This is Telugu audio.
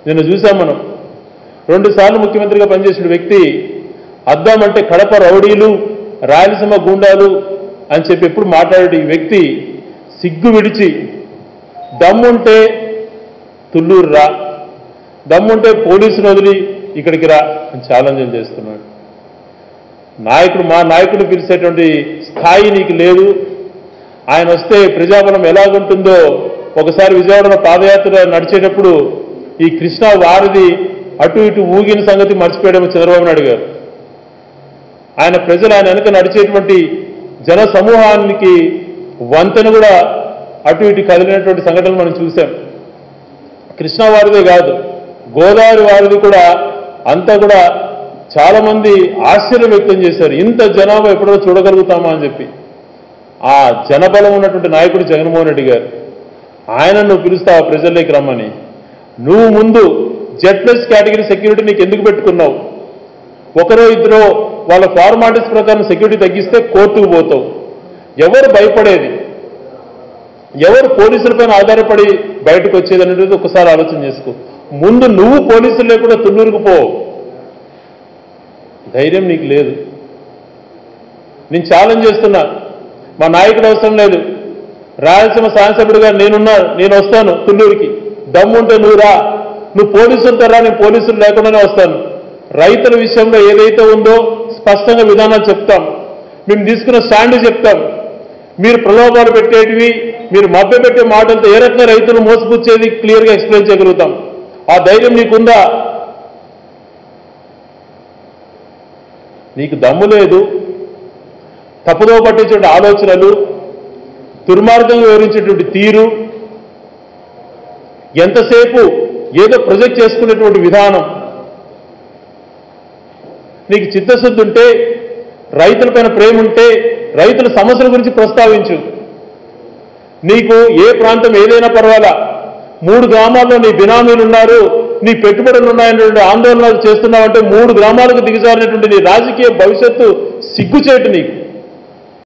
నిన్న చూసాం మనం రెండు సార్లు ముఖ్యమంత్రిగా పనిచేసిన వ్యక్తి అద్దామంటే కడప రౌడీలు రాయలసీమ గూండాలు అని చెప్పి ఎప్పుడు మాట్లాడే ఈ వ్యక్తి సిగ్గు విడిచి దమ్ముంటే తుళ్ళూరు రా దమ్ముంటే పోలీసులు వదిలి ఇక్కడికి రా అని ఛాలెంజ్ చేస్తున్నాడు నాయకుడు మా నాయకుడు పిలిచేటువంటి స్థాయి నీకు లేదు ఆయన వస్తే ప్రజాబలం ఎలాగుంటుందో ఒకసారి విజయవాడలో పాదయాత్ర నడిచేటప్పుడు ఈ కృష్ణా వారిది అటు ఇటు ఊగిన సంగతి మర్చిపోయడం చంద్రబాబు నాయుడు గారు ఆయన ప్రజలు ఆయన వెనుక నడిచేటువంటి జన సమూహానికి వంతెన కూడా అటు ఇటు కదిలినటువంటి సంఘటనలు మనం చూసాం కృష్ణా వారిదే కాదు గోదావరి వారిది కూడా అంతా కూడా చాలా మంది ఆశ్చర్యం వ్యక్తం చేశారు ఇంత జనాభా ఎప్పుడో చూడగలుగుతామా అని చెప్పి ఆ జనబలం ఉన్నటువంటి నాయకుడు జగన్మోహన్ రెడ్డి గారు ఆయన నువ్వు పిలుస్తావా ప్రజల్లోకి రమ్మని నువ్వు ముందు జెడ్ ప్లస్ కేటగిరీ సెక్యూరిటీ నీకు ఎందుకు పెట్టుకున్నావు ఒకరో ఇద్దరో వాళ్ళ ఫార్మాలిటీస్ ప్రకారం సెక్యూరిటీ తగ్గిస్తే కోర్టుకు పోతావు ఎవరు భయపడేది ఎవరు పోలీసులపైన ఆధారపడి బయటకు వచ్చేది అనేది ఒకసారి ఆలోచన చేసుకో ముందు నువ్వు పోలీసులు లేకుండా తుళ్ళూరుకు పో ధైర్యం నీకు లేదు నేను ఛాలెంజ్ చేస్తున్నా మా నాయకుడు అవసరం లేదు రాయలసీమ శాసనసభ్యుడిగా నేనున్నా నేను వస్తాను తుళ్ళూరికి దమ్ముంటే నువ్వు రా నువ్వు పోలీసులతో రా నేను పోలీసులు లేకుండానే వస్తాను రైతుల విషయంలో ఏదైతే ఉందో స్పష్టంగా విధానాలు చెప్తాం మేము తీసుకున్న స్టాండ్ చెప్తాం మీరు ప్రలోభాలు పెట్టేటివి మీరు మభ్య పెట్టే మాటలతో ఏ రకంగా రైతులు మోసపుచ్చేది క్లియర్గా ఎక్స్ప్లెయిన్ చేయగలుగుతాం ఆ ధైర్యం నీకుందా నీకు దమ్ము లేదు తప్పుదో పట్టించే ఆలోచనలు దుర్మార్గంగా వివరించేటువంటి తీరు ఎంతసేపు ఏదో ప్రొజెక్ట్ చేసుకునేటువంటి విధానం నీకు చిత్తశుద్ధి ఉంటే రైతులపైన ప్రేమ ఉంటే రైతుల సమస్యల గురించి ప్రస్తావించు నీకు ఏ ప్రాంతం ఏదైనా పర్వాలా మూడు గ్రామాల్లో నీ బినామీలు ఉన్నారు నీ పెట్టుబడులు ఉన్నాయనేటువంటి ఆందోళనలు చేస్తున్నావంటే మూడు గ్రామాలకు దిగజారినటువంటి నీ రాజకీయ భవిష్యత్తు సిగ్గుచేటు నీకు